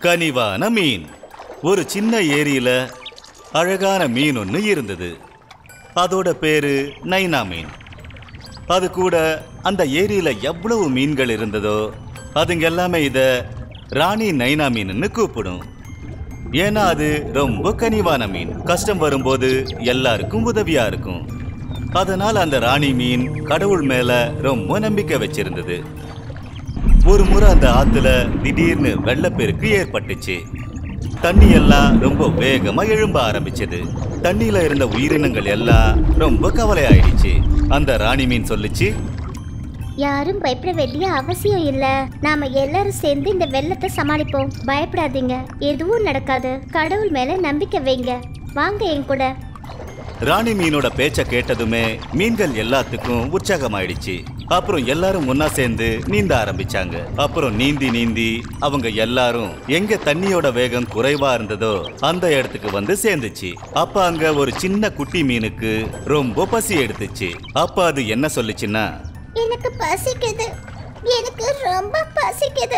கனிவான மீன் ஒரு சின்ன ஏரியில அழகான மீன் ஒன்று இருந்தது அதோட பேரு நைனா மீன் அது கூட அந்த ஏரியில எவ்வளவு மீன்கள் இருந்ததோ அதுங்க எல்லாமே இத ராணி நைனா மீன்னு கூப்பிடும் ஏன்னா அது ரொம்ப கனிவான மீன் கஷ்டம் வரும்போது எல்லாருக்கும் உதவியா இருக்கும் அதனால அந்த ராணி மீன் கடவுள் மேல ரொம்ப நம்பிக்கை வச்சிருந்தது ஒரு முறை அந்த ஆத்துல திடீர்னு வெள்ளப்பெருக்கு ஏற்பட்டுச்சு தண்ணி எல்லாம் ரொம்ப வேகமா எழும்ப ஆரம்பிச்சது தண்ணியில இருந்த உயிரினங்கள் எல்லாம் ரொம்ப கவலையாயிடுச்சு அந்த ராணி மீன் சொல்லுச்சு யாரும் பயப்பட வேண்டிய அவசியம் இல்ல நாம எல்லாரும் சேர்ந்து இந்த வெள்ளத்தை சமாளிப்போம் பயப்படாதீங்க எதுவும் நடக்காது கடவுள் மேல நம்பிக்கை வைங்க வாங்க என் கூட ராணி மீனோட பேச்ச கேட்டதுமே மீன்கள் எல்லாத்துக்கும் உற்சாகமாயிடுச்சு அப்புறம் எல்லாரும் ஒன்னா சேர்ந்து நீந்த ஆரம்பிச்சாங்க அப்புறம் நீந்தி நீந்தி அவங்க எல்லாரும் எங்க தண்ணியோட வேகம் குறைவா இருந்ததோ அந்த இடத்துக்கு வந்து சேர்ந்துச்சு அப்ப அங்க ஒரு சின்ன குட்டி மீனுக்கு ரொம்ப பசி எடுத்துச்சு அப்ப அது என்ன சொல்லுச்சுன்னா எனக்கு பசிக்குது எனக்கு ரொம்ப பசிக்குது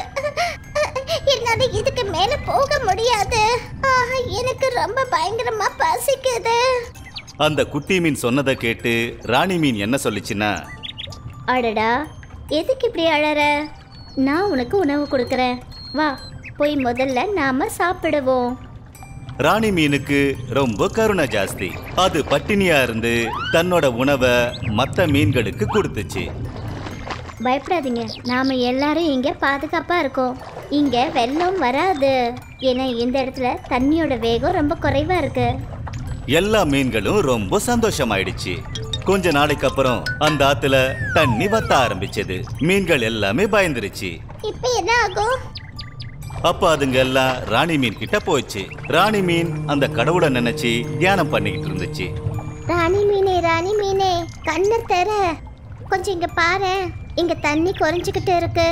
என்னால இதுக்கு மேல போக முடியாது ஆஹா, எனக்கு ரொம்ப பயங்கரமா பசிக்குது அந்த குட்டி மீன் சொன்னதை கேட்டு ராணி மீன் என்ன சொல்லுச்சுன்னா அடடா எதுக்கு இப்படி அழற நான் உனக்கு உணவு கொடுக்கறேன் வா போய் முதல்ல நாம சாப்பிடுவோம் ராணி மீனுக்கு ரொம்ப கருணை ஜாஸ்தி அது பட்டினியா இருந்து தன்னோட உணவை மத்த மீன்களுக்கு கொடுத்துச்சு பயப்படாதீங்க நாம எல்லாரும் இங்க பாதுகாப்பா இருக்கோம் இங்க வெள்ளம் வராது ஏன்னா இந்த இடத்துல தண்ணியோட வேகம் ரொம்ப குறைவா இருக்கு எல்லா மீன்களும் ரொம்ப சந்தோஷமாயிடுச்சு கொஞ்ச நாளைக்கு அப்புறம் அந்த ஆத்துல தண்ணி வத்த ஆரம்பிச்சது மீன்கள் எல்லாமே பயந்துருச்சு இப்போ என்ன ஆகும் அப்ப அதுங்க எல்லாம் ராணி மீன் கிட்ட போச்சு ராணி மீன் அந்த கடவுளை நினைச்சு தியானம் பண்ணிக்கிட்டு இருந்துச்சு ராணி மீனே ராணி மீனே கண்ணை தர கொஞ்சம் இங்க பாரு இங்க தண்ணி குறைஞ்சிக்கிட்டு இருக்கு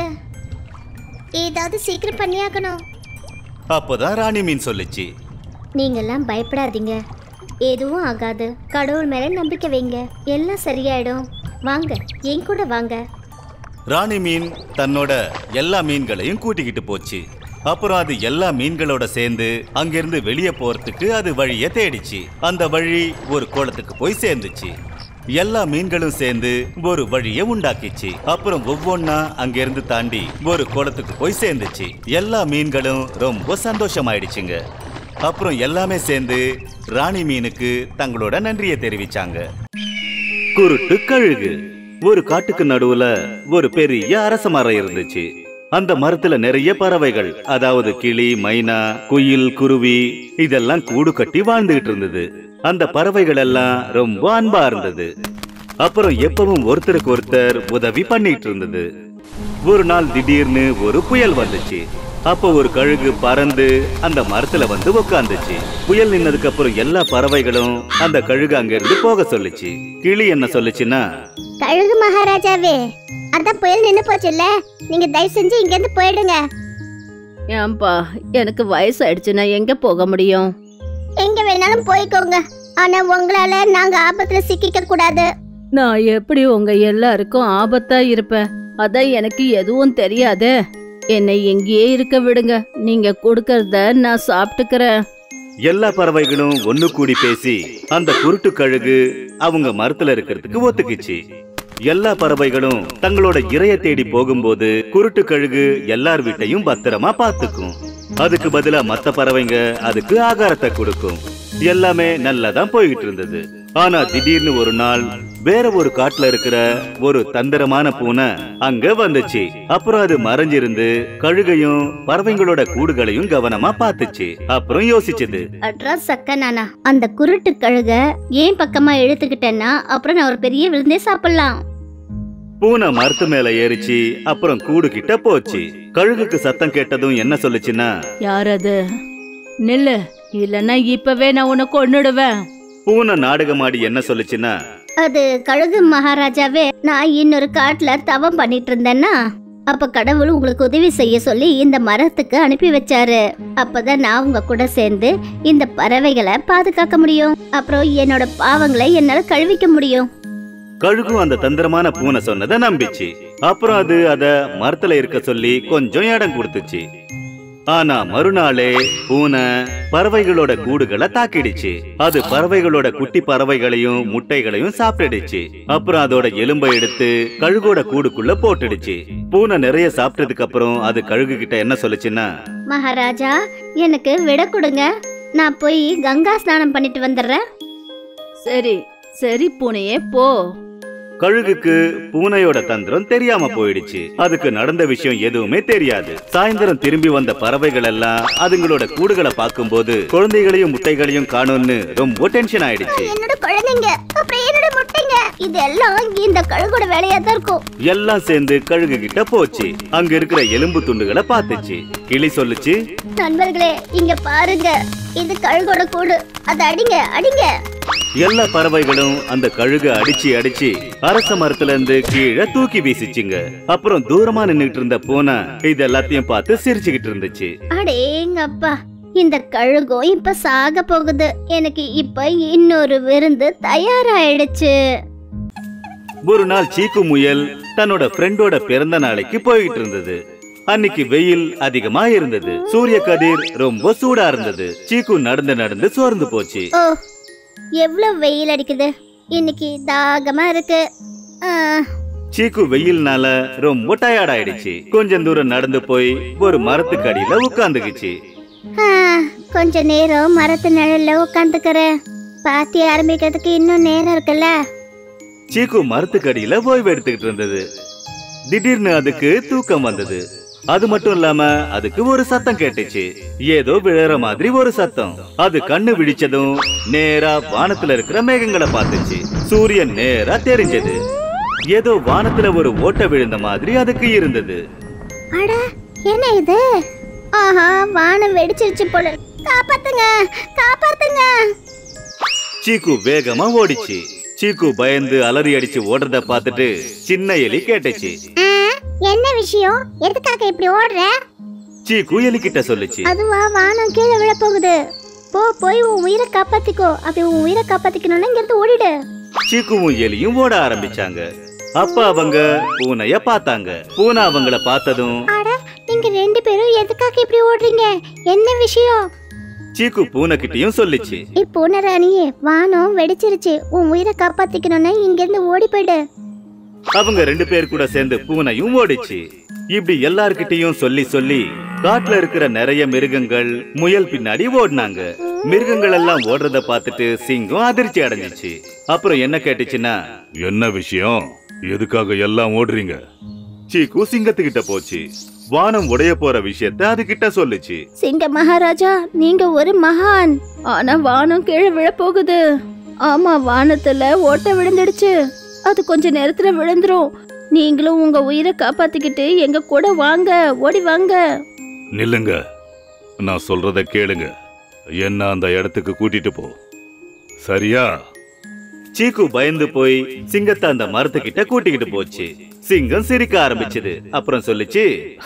ஏதாவது சீக்கிரம் பண்ணியாக்கணும் அப்போதான் ராணி மீன் சொல்லுச்சு நீங்கெல்லாம் பயப்படாதீங்க எதுவும் ஆகாது கடவுள் மேல நம்பிக்கை வைங்க எல்லாம் சரியாயிடும் வாங்க என் கூட வாங்க ராணி மீன் தன்னோட எல்லா மீன்களையும் கூட்டிக்கிட்டு போச்சு அப்புறம் அது எல்லா மீன்களோட சேர்ந்து அங்கிருந்து வெளியே போறதுக்கு அது வழிய தேடிச்சு அந்த வழி ஒரு குளத்துக்கு போய் சேர்ந்துச்சு எல்லா மீன்களும் சேர்ந்து ஒரு வழியை உண்டாக்கிச்சு அப்புறம் ஒவ்வொன்னா அங்கிருந்து தாண்டி ஒரு குளத்துக்கு போய் சேர்ந்துச்சு எல்லா மீன்களும் ரொம்ப சந்தோஷமாயிடுச்சுங்க அப்புறம் எல்லாமே சேர்ந்து ராணி மீனுக்கு தங்களோட நன்றியை தெரிவிச்சாங்க குருட்டு கழுகு ஒரு காட்டுக்கு நடுவுல ஒரு பெரிய அரச மரம் இருந்துச்சு அந்த மரத்துல நிறைய பறவைகள் அதாவது கிளி மைனா குயில் குருவி இதெல்லாம் கூடு கட்டி வாழ்ந்துகிட்டு இருந்தது அந்த பறவைகள் எல்லாம் ரொம்ப அன்பா இருந்தது அப்புறம் எப்பவும் ஒருத்தருக்கு ஒருத்தர் உதவி பண்ணிட்டு இருந்தது ஒரு நாள் திடீர்னு ஒரு புயல் வந்துச்சு அப்போ ஒரு கழுகு பறந்து அந்த மரத்துல வந்து உட்காந்துச்சு புயல் நின்னதுக்கு அப்புறம் எல்லா பறவைகளும் அந்த கழுகு அங்க இருந்து போக சொல்லுச்சு கிளி என்ன சொல்லுச்சுன்னா கழுகு மகாராஜாவே அதான் புயல் நின்று போச்சுல்ல நீங்க தயவு செஞ்சு இங்க இருந்து போயிடுங்க ஏன்பா எனக்கு வயசாயிடுச்சு நான் எங்க போக முடியும் எங்க வேணாலும் போய்க்கோங்க ஆனா உங்களால நாங்க ஆபத்துல சிக்கிக்க கூடாது நான் எப்படி உங்க எல்லாருக்கும் ஆபத்தா இருப்பேன் அதான் எனக்கு எதுவும் தெரியாதே என்னை எங்கேயே இருக்க விடுங்க நீங்க கொடுக்கறத நான் சாப்பிட்டுக்கிறேன் எல்லா பறவைகளும் ஒண்ணு கூடி பேசி அந்த குருட்டு கழுகு அவங்க மரத்துல இருக்கிறதுக்கு ஒத்துக்குச்சு எல்லா பறவைகளும் தங்களோட இரைய தேடி போகும்போது குருட்டு கழுகு எல்லார் வீட்டையும் பத்திரமா பார்த்துக்கும் அதுக்கு பதிலா மத்த பறவைங்க அதுக்கு ஆகாரத்தை கொடுக்கும் எல்லாமே நல்லதான் போய்கிட்டு இருந்தது ஆனா திடீர்னு ஒரு நாள் வேற ஒரு காட்டுல இருக்கிற ஒரு தந்திரமான பூனை அங்க வந்துச்சு அப்புறம் அது மறைஞ்சிருந்து கழுகையும் பறவைங்களோட கூடுகளையும் கவனமா பார்த்துச்சு அப்புறம் யோசிச்சது அட்ரா சக்க நானா அந்த குருட்டு கழுக ஏன் பக்கமா இழுத்துக்கிட்டேன்னா அப்புறம் நான் ஒரு பெரிய விருந்தே சாப்பிடலாம் பூனை மரத்து மேல ஏறிச்சு அப்புறம் கூடு கிட்ட போச்சு கழுகுக்கு சத்தம் கேட்டதும் என்ன சொல்லுச்சுன்னா யார் அது நில்லு இல்லைன்னா இப்பவே நான் உன்னை கொன்னுடுவேன் பூனை நாடகமாடி என்ன சொல்லுச்சுன்னா அது கழுகு மகாராஜாவே நான் இன்னொரு காட்டுல தவம் பண்ணிட்டு இருந்தேன்னா அப்ப கடவுள் உங்களுக்கு உதவி செய்ய சொல்லி இந்த மரத்துக்கு அனுப்பி வச்சாரு அப்பதான் நான் உங்க கூட சேர்ந்து இந்த பறவைகளை பாதுகாக்க முடியும் அப்புறம் என்னோட பாவங்களை என்னால கழுவிக்க முடியும் கழுகும் அந்த தந்திரமான பூனை சொன்னதை நம்பிச்சு அப்புறம் அது அத மரத்துல இருக்க சொல்லி கொஞ்சம் இடம் கொடுத்துச்சு ஆனா மறுநாளே பூனை பறவைகளோட கூடுகளை தாக்கிடுச்சு அது பறவைகளோட குட்டி பறவைகளையும் முட்டைகளையும் சாப்பிட்டுடுச்சு அப்புறம் அதோட எலும்பை எடுத்து கழுகோட கூடுக்குள்ள போட்டுடுச்சு பூனை நிறைய சாப்பிட்டதுக்கு அப்புறம் அது கழுகு கிட்ட என்ன சொல்லுச்சுன்னா மகாராஜா எனக்கு விட கொடுங்க நான் போய் கங்கா ஸ்நானம் பண்ணிட்டு வந்துடுறேன் சரி சரி பூனையே போ கழுகுக்கு பூனையோட தந்திரம் தெரியாம போயிடுச்சு அதுக்கு நடந்த விஷயம் எதுவுமே தெரியாது சாயந்தரம் திரும்பி வந்த பறவைகள் எல்லாம் அதுங்களோட கூடுகளை பார்க்கும்போது குழந்தைகளையும் முட்டைகளையும் காணும்னு ரொம்ப டென்ஷன் ஆயிடுச்சு என்னோட குழந்தைங்க அப்புறம் என்னோட முட்டைங்க இதெல்லாம் இந்த கழுகோட வேலையா தான் இருக்கும் எல்லாம் சேர்ந்து கழுகு கிட்ட போச்சு அங்க இருக்கிற எலும்பு துண்டுகளை பார்த்துச்சு கிளி சொல்லுச்சு நண்பர்களே இங்க பாருங்க இது கழுகோட கூடு அதை அடிங்க அடிங்க எல்லா பறவைகளும் அந்த கழுக அடிச்சு அடிச்சு அரச மரத்துல இருந்து கீழே தூக்கி வீசிச்சுங்க அப்புறம் தூரமா நின்னுட்டு இருந்த பூனை இது எல்லாத்தையும் பார்த்து சிரிச்சுக்கிட்டு இருந்துச்சு அடேங்கப்பா இந்த கழுகும் இப்ப சாக போகுது எனக்கு இப்ப இன்னொரு விருந்து தயாராயிடுச்சு ஒரு நாள் சீக்கு முயல் தன்னோட ஃப்ரெண்டோட பிறந்த நாளைக்கு போயிட்டு இருந்தது அன்னைக்கு வெயில் அதிகமா இருந்தது சூரிய கதிர் ரொம்ப சூடா இருந்தது சீக்கு நடந்து நடந்து சோர்ந்து போச்சு ஓ எவ்வளவு வெயில் அடிக்குது இன்னைக்கு தாகமா இருக்கு ஆ, சீக்கு வெயில்னால ரொம்ப டயர்ட் ஆயிடுச்சு கொஞ்சம் தூரம் நடந்து போய் ஒரு மரத்துக்கு அடியில உட்கார்ந்துக்குச்சு ஆ, கொஞ்ச நேரம் மரத்து நிழல்ல உட்காந்துக்கிறேன் பாத்தி ஆரம்பிக்கிறதுக்கு இன்னும் நேரம் இருக்குல்ல சீக்கு மரத்துக்கு அடியில ஓய்வு எடுத்துக்கிட்டு இருந்தது திடீர்னு அதுக்கு தூக்கம் வந்தது அது மட்டும் இல்லாம அதுக்கு ஒரு சத்தம் கேட்டுச்சு ஏதோ விழற மாதிரி ஒரு சத்தம் அது கண்ணு விழிச்சதும் நேரா வானத்துல இருக்கிற மேகங்களை பார்த்துச்சு சூரியன் நேரா தெரிஞ்சது ஏதோ வானத்துல ஒரு ஓட்டை விழுந்த மாதிரி அதுக்கு இருந்தது அட என்ன இது ஆஹா வானம் வெடிச்சிருச்சு போல இருக்கு. காப்பாத்துங்க காப்பாத்துங்க சீக்கு வேகமா ஓடிச்சு சீக்கு பயந்து அலறி அடிச்சு ஓடுறத பார்த்துட்டு சின்ன எலி கேட்டுச்சு ஆ, என்ன விஷயம் எதுக்காக இப்படி ஓடுற சீக்கு எலி கிட்ட சொல்லுச்சு அதுவா வானம் கீழே விழ போகுது போ போய் உன் உயிரை காப்பாத்திக்கோ அப்படி உன் உயிரை காப்பாத்திக்கணும்னா இங்க இருந்து ஓடிடு சீக்குவும் எலியும் ஓட ஆரம்பிச்சாங்க அப்ப அவங்க பூனைய பார்த்தாங்க பூனை அவங்கள பார்த்ததும் அட நீங்க ரெண்டு பேரும் எதுக்காக இப்படி ஓடுறீங்க என்ன விஷயம் சீக்கு பூனை கிட்டயும் சொல்லிச்சு இப்போ ராணியே வானம் வெடிச்சிருச்சு உன் உயிரை காப்பாத்திக்கணும்னா இங்க இருந்து ஓடி போயிடு அவங்க ரெண்டு பேர் கூட சேர்ந்து பூனையும் ஓடிச்சு இப்படி எல்லார்கிட்டயும் சொல்லி சொல்லி காட்டுல இருக்கிற நிறைய மிருகங்கள் முயல் பின்னாடி ஓடினாங்க மிருகங்கள் எல்லாம் ஓடுறத பார்த்துட்டு சிங்கம் அதிர்ச்சி அடைஞ்சிச்சு அப்புறம் என்ன கேட்டுச்சுன்னா என்ன விஷயம் எதுக்காக எல்லாம் ஓடுறீங்க சீக்கு சிங்கத்துக்கிட்ட போச்சு வானம் உடைய போற விஷயத்த அது கிட்ட சொல்லுச்சு சிங்க மகாராஜா நீங்க ஒரு மகான் ஆனா வானம் கீழே விழப்போகுது ஆமா வானத்துல ஓட்ட விழுந்துடுச்சு அது கொஞ்ச நேரத்துல விழுந்துரும் நீங்களும் உங்க உயிரை காப்பாத்திக்கிட்டு எங்க கூட வாங்க ஓடி வாங்க நில்லுங்க நான் சொல்றத கேளுங்க என்ன அந்த இடத்துக்கு கூட்டிட்டு போ சரியா சீக்கு பயந்து போய் சிங்கத்தை அந்த மரத்துக்கிட்ட கூட்டிக்கிட்டு போச்சு சிங்கம் சிரிக்க ஆரம்பிச்சது அப்புறம் சொல்லுச்சு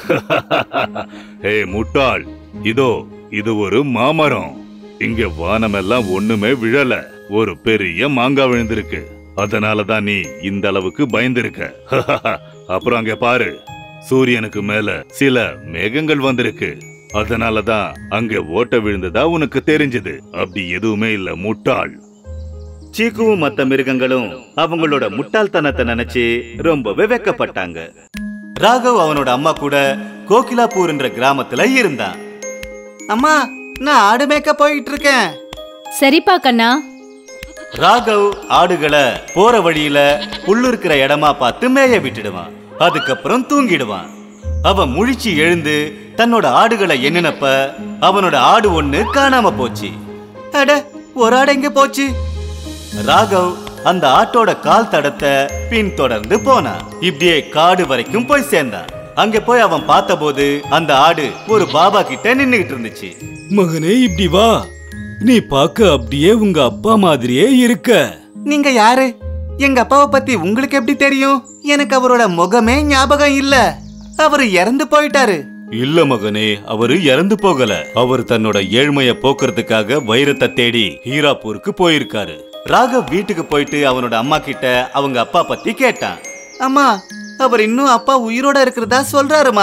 ஹே முட்டாள் இதோ இது ஒரு மாமரம் இங்க வானமெல்லாம் ஒண்ணுமே விழல ஒரு பெரிய மாங்காய் விழுந்திருக்கு அதனால தான் நீ இந்த அளவுக்கு பயந்திருக்க அப்புறம் அங்க பாரு சூரியனுக்கு மேல சில மேகங்கள் வந்திருக்கு அதனால தான் அங்க ஓட்ட விழுந்ததா உனக்கு தெரிஞ்சது அப்படி எதுவுமே இல்ல முட்டாள் சீக்குவும் மத்த மிருகங்களும் அவங்களோட முட்டாள்தனத்தை நினைச்சு ரொம்பவே வெக்கப்பட்டாங்க ராகவ் அவனோட அம்மா கூட கோகிலாப்பூர்ன்ற கிராமத்துல இருந்தான் அம்மா நான் ஆடு மேய்க்க போயிட்டு இருக்கேன் சரிப்பா கண்ணா ராகவ் ஆடுகளை போற வழியில புல்லு இருக்கிற இடமா பார்த்து மேய விட்டுடுவான் அதுக்கப்புறம் தூங்கிடுவான் அவன் முழிச்சு எழுந்து தன்னோட ஆடுகளை எண்ணினப்ப அவனோட ஆடு ஒண்ணு காணாம போச்சு அட ஒரு ஆடு எங்க போச்சு ராகவ் அந்த ஆட்டோட கால் தடத்தை பின் தொடர்ந்து போனான் இப்படியே காடு வரைக்கும் போய் சேர்ந்தான் அங்க போய் அவன் பார்த்தபோது அந்த ஆடு ஒரு பாபா கிட்ட நின்னுகிட்டு இருந்துச்சு மகனே இப்படி வா நீ பார்க்க அப்படியே உங்க அப்பா மாதிரியே இருக்க நீங்க யாரு எங்க அப்பாவை பத்தி உங்களுக்கு எப்படி தெரியும் எனக்கு அவரோட முகமே ஞாபகம் இல்ல அவரு இறந்து போயிட்டாரு இல்ல மகனே அவரு இறந்து போகல அவர் தன்னோட ஏழ்மைய போக்குறதுக்காக வைரத்தை தேடி ஹீராப்பூருக்கு போயிருக்காரு ராகவ் வீட்டுக்கு போயிட்டு அவனோட அம்மா கிட்ட அவங்க அப்பா பத்தி கேட்டான் அம்மா அவர் இன்னும் அப்பா உயிரோட இருக்கிறதா சொல்றாருமா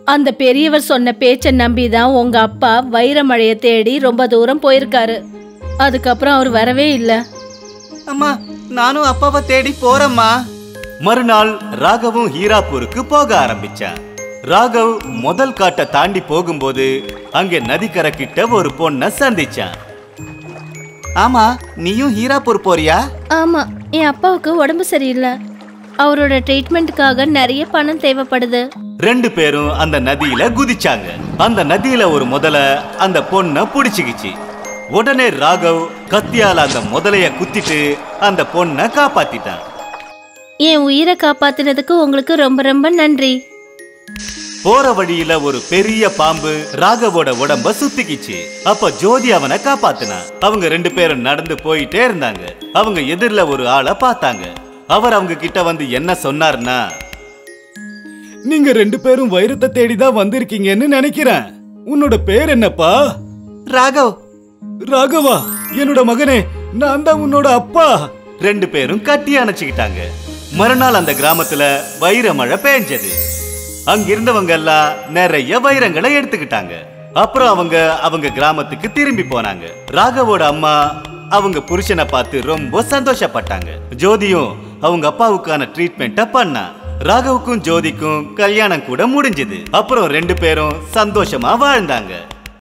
அந்த பெரியவர் சொன்ன பேச்சை நம்பி தான் உங்க அப்பா வைரமழைய தேடி ரொம்ப தூரம் போயிருக்காரு அதுக்கப்புறம் அவர் வரவே இல்லை அம்மா நானும் அப்பாவை தேடி போறேம்மா மறுநாள் ராகவும் ஹீராப்பூருக்கு போக ஆரம்பிச்சான் ராகவ் முதல் காட்டை தாண்டி போகும்போது அங்கே நதிக்கரை கிட்ட ஒரு பொண்ணை சந்திச்சான் ஆமா நீயும் ஹீராப்பூர் போறியா ஆமா என் அப்பாவுக்கு உடம்பு சரியில்லை அவரோட ட்ரீட்மெண்ட்டுக்காக நிறைய பணம் தேவைப்படுது ரெண்டு பேரும் அந்த நதியில குதிச்சாங்க அந்த நதியில ஒரு முதல அந்த பொண்ணை புடிச்சுக்கிச்சு உடனே ராகவ் கத்தியால அந்த முதலைய குத்திட்டு அந்த பொண்ணை காப்பாத்திட்டான் என் உயிரை காப்பாத்தினதுக்கு உங்களுக்கு ரொம்ப ரொம்ப நன்றி போற வழியில ஒரு பெரிய பாம்பு ராகவோட உடம்ப சுத்திக்கிச்சு அப்ப ஜோதி அவனை காப்பாத்தினான் அவங்க ரெண்டு பேரும் நடந்து போயிட்டே இருந்தாங்க அவங்க எதிரில ஒரு ஆளை பார்த்தாங்க அவர் அவங்க கிட்ட வந்து என்ன சொன்னார்னா நீங்க ரெண்டு பேரும் வைரத்தை தேடி தான் வந்திருக்கீங்கன்னு நினைக்கிறேன் உன்னோட பேர் என்னப்பா ராகவ் ராகவா என்னோட மகனே நான் தான் உன்னோட அப்பா ரெண்டு பேரும் கட்டி அணைச்சுக்கிட்டாங்க மறுநாள் அந்த கிராமத்துல வைர மழை பெஞ்சது அங்கிருந்தவங்க எல்லாம் நிறைய வைரங்களை எடுத்துக்கிட்டாங்க அப்புறம் அவங்க அவங்க கிராமத்துக்கு திரும்பி போனாங்க ராகவோட அம்மா அவங்க புருஷனை பார்த்து ரொம்ப சந்தோஷப்பட்டாங்க ஜோதியும் அவங்க அப்பாவுக்கான ட்ரீட்மெண்ட்டை பண்ணா ராகவுக்கும் ஜோதிக்கும் கல்யாணம் கூட முடிஞ்சது அப்புறம் ரெண்டு பேரும் சந்தோஷமா வாழ்ந்தாங்க